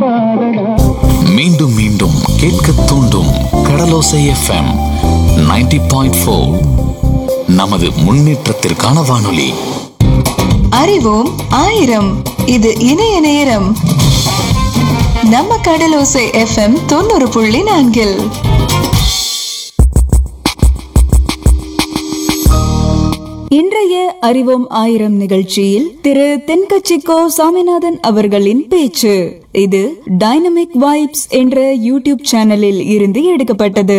மீண்டும் மீண்டும் கேட்க தூண்டும் கடலோசை எஃப்எம் 90.4 பாயிண்ட் நமது முன்னேற்றத்திற்கான வானொலி அறிவோம் ஆயிரம் இது இணைய நேரம் நம்ம கடலோசை எஃப்எம் தொண்ணூறு புள்ளி நான்கில் இன்றைய அறிவோம் ஆயிரம் நிகழ்ச்சியில் திரு தென்கட்சிக்கோ சாமிநாதன் அவர்களின் பேச்சு இது டைனமிக் வைப்ஸ் என்ற யூடியூப் சேனலில் இருந்து எடுக்கப்பட்டது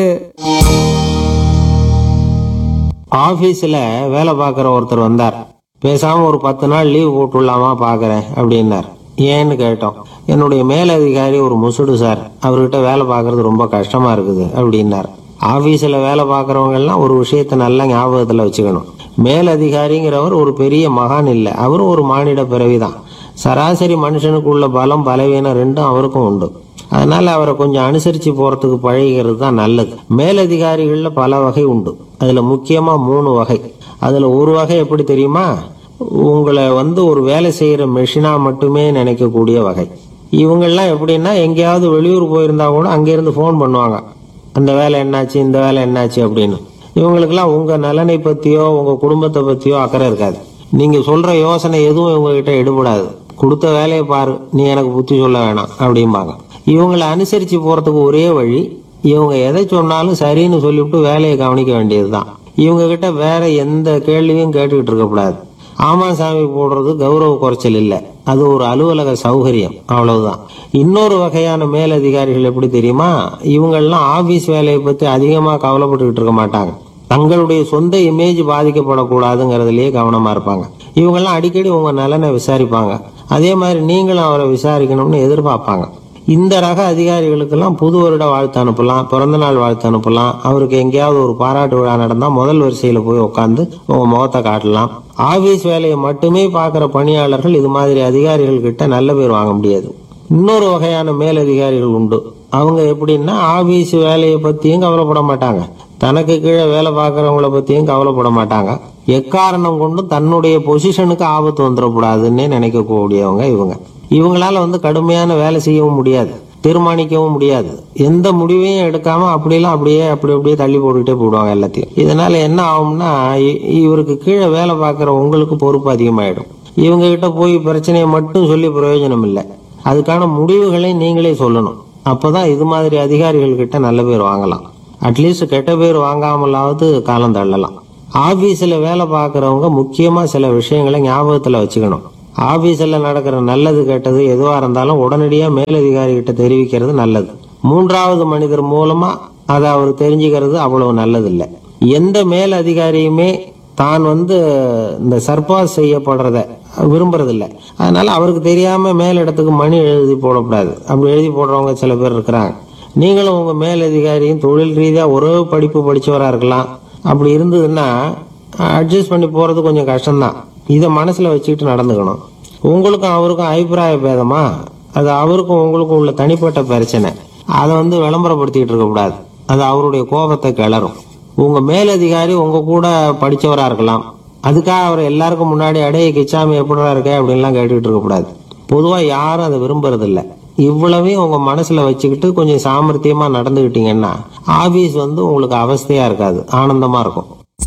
ஆபீஸ்ல வேலை பார்க்குற ஒருத்தர் வந்தார் பேசாம ஒரு பத்து நாள் லீவ் போட்டுடலாமா பார்க்கறேன் அப்படின்னார் ஏன்னு கேட்டோம் என்னுடைய மேலதிகாரி ஒரு முசுடு சார் அவர்கிட்ட வேலை பார்க்கறது ரொம்ப கஷ்டமா இருக்குது அப்படின்னார் ஆபீஸ்ல வேலை பார்க்கறவங்க எல்லாம் ஒரு விஷயத்தை நல்லா ஞாபகத்துல வச்சுக்கணும் மேலதிகாரிங்கிறவர் ஒரு பெரிய மகான் இல்லை அவரும் ஒரு மானிட பிறவிதான் சராசரி மனுஷனுக்கு உள்ள பலம் பலவீனம் ரெண்டும் அவருக்கும் உண்டு அதனால அவரை கொஞ்சம் அனுசரிச்சு போறதுக்கு பழகிறது தான் நல்லது மேலதிகாரிகள்ல பல வகை உண்டு அதுல முக்கியமா மூணு வகை அதுல ஒரு வகை எப்படி தெரியுமா உங்களை வந்து ஒரு வேலை செய்யற மெஷினா மட்டுமே நினைக்கக்கூடிய வகை இவங்கெல்லாம் எப்படின்னா எங்கேயாவது வெளியூர் போயிருந்தா கூட அங்கிருந்து ஃபோன் பண்ணுவாங்க அந்த வேலை என்னாச்சு இந்த வேலை என்னாச்சு அப்படின்னு இவங்களுக்கெல்லாம் உங்க நலனை பத்தியோ உங்க குடும்பத்தை பத்தியோ அக்கறை இருக்காது நீங்க சொல்ற யோசனை எதுவும் இவங்க கிட்ட எடுபடாது கொடுத்த வேலையை பாரு நீ எனக்கு புத்தி சொல்ல வேணாம் அப்படிம்பாங்க இவங்களை அனுசரிச்சு போறதுக்கு ஒரே வழி இவங்க எதை சொன்னாலும் சரின்னு சொல்லிவிட்டு வேலையை கவனிக்க வேண்டியதுதான் இவங்க கிட்ட வேற எந்த கேள்வியும் கேட்டுக்கிட்டு இருக்கக்கூடாது ஆமா சாமி போடுறது கௌரவ குறைச்சல் இல்லை அது ஒரு அலுவலக சௌகரியம் அவ்வளவுதான் இன்னொரு வகையான மேலதிகாரிகள் எப்படி தெரியுமா இவங்கெல்லாம் ஆபீஸ் வேலையை பத்தி அதிகமா கவலைப்பட்டுக்கிட்டு இருக்க மாட்டாங்க தங்களுடைய சொந்த இமேஜ் பாதிக்கப்படக்கூடாதுங்கிறதுலயே கவனமா இருப்பாங்க இவங்கெல்லாம் அடிக்கடி உங்க நலனை விசாரிப்பாங்க அதே மாதிரி நீங்களும் அவரை விசாரிக்கணும்னு எதிர்பார்ப்பாங்க இந்த ரக அதிகாரிகளுக்கெல்லாம் புது வருட வாழ்த்து அனுப்பலாம் பிறந்த நாள் வாழ்த்து அனுப்பலாம் அவருக்கு எங்கேயாவது ஒரு பாராட்டு விழா நடந்தா முதல் வரிசையில போய் உட்காந்து உங்க முகத்தை காட்டலாம் ஆபீஸ் வேலையை மட்டுமே பார்க்குற பணியாளர்கள் இது மாதிரி அதிகாரிகள் கிட்ட நல்ல பேர் வாங்க முடியாது இன்னொரு வகையான மேலதிகாரிகள் உண்டு அவங்க எப்படின்னா ஆபீஸ் வேலையை பத்தியும் கவலைப்பட மாட்டாங்க தனக்கு கீழே வேலை பார்க்கறவங்கள பத்தியும் கவலைப்பட மாட்டாங்க எக்காரணம் கொண்டும் தன்னுடைய பொசிஷனுக்கு ஆபத்து வந்துடக்கூடாதுன்னே நினைக்கக்கூடியவங்க இவங்க இவங்களால வந்து கடுமையான வேலை செய்யவும் முடியாது தீர்மானிக்கவும் முடியாது எந்த முடிவையும் எடுக்காம அப்படிலாம் அப்படியே அப்படி அப்படியே தள்ளி போட்டுக்கிட்டே போடுவாங்க எல்லாத்தையும் இதனால என்ன ஆகும்னா இ- இவருக்கு கீழே வேலை பார்க்குற உங்களுக்கு பொறுப்பு அதிகமாயிடும் இவங்க கிட்ட போய் பிரச்சனையை மட்டும் சொல்லி பிரயோஜனம் இல்லை அதுக்கான முடிவுகளை நீங்களே சொல்லணும் அப்பதான் இது மாதிரி அதிகாரிகள் கிட்ட நல்ல பேர் வாங்கலாம் அட்லீஸ்ட் கெட்ட பேர் வாங்காமலாவது காலம் தள்ளலாம் ஆபீஸ்ல வேலை பார்க்கறவங்க முக்கியமா சில விஷயங்களை ஞாபகத்துல வச்சுக்கணும் ஆபீஸ்ல நடக்கிற நல்லது கெட்டது எதுவா இருந்தாலும் உடனடியா மேலதிகாரி கிட்ட தெரிவிக்கிறது நல்லது மூன்றாவது மனிதர் மூலமா அதை அவர் தெரிஞ்சுக்கிறது அவ்வளவு நல்லது இல்லை எந்த மேல் அதிகாரியுமே தான் வந்து இந்த சர்பாஸ் செய்யப்படுறத விரும்புறதில்ல அதனால அவருக்கு தெரியாம மேலிடத்துக்கு மணி எழுதி போடக்கூடாது அப்படி எழுதி போடுறவங்க சில பேர் இருக்கிறாங்க நீங்களும் உங்க மேலதிகாரியும் தொழில் ரீதியா ஒரே படிப்பு படிச்சவரா இருக்கலாம் அப்படி இருந்ததுன்னா அட்ஜஸ்ட் பண்ணி போறது கொஞ்சம் கஷ்டம்தான் இதை மனசுல வச்சுக்கிட்டு நடந்துக்கணும் உங்களுக்கும் அவருக்கும் அபிப்பிராய பேதமா அது அவருக்கும் உங்களுக்கும் உள்ள தனிப்பட்ட பிரச்சனை அதை வந்து விளம்பரப்படுத்திக்கிட்டு இருக்கக்கூடாது அது அவருடைய கோபத்தை கிளறும் உங்க மேலதிகாரி உங்க கூட படிச்சவரா இருக்கலாம் அதுக்காக அவர் எல்லாருக்கும் முன்னாடி அடைய கிச்சாமி எப்படிடா இருக்க அப்படின்லாம் கேட்டுக்கிட்டு இருக்கக்கூடாது பொதுவா யாரும் அதை விரும்புறது இல்ல இவ்வளவையும் உங்க மனசுல வச்சுக்கிட்டு கொஞ்சம் சாமர்த்தியமா நடந்துகிட்டீங்கன்னா ஆபீஸ் வந்து உங்களுக்கு அவஸ்தையா இருக்காது ஆனந்தமா இருக்கும்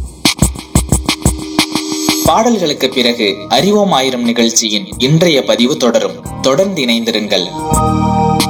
பாடல்களுக்கு பிறகு அறிவோம் ஆயிரம் நிகழ்ச்சியின் இன்றைய பதிவு தொடரும் தொடர்ந்து இணைந்திருங்கள்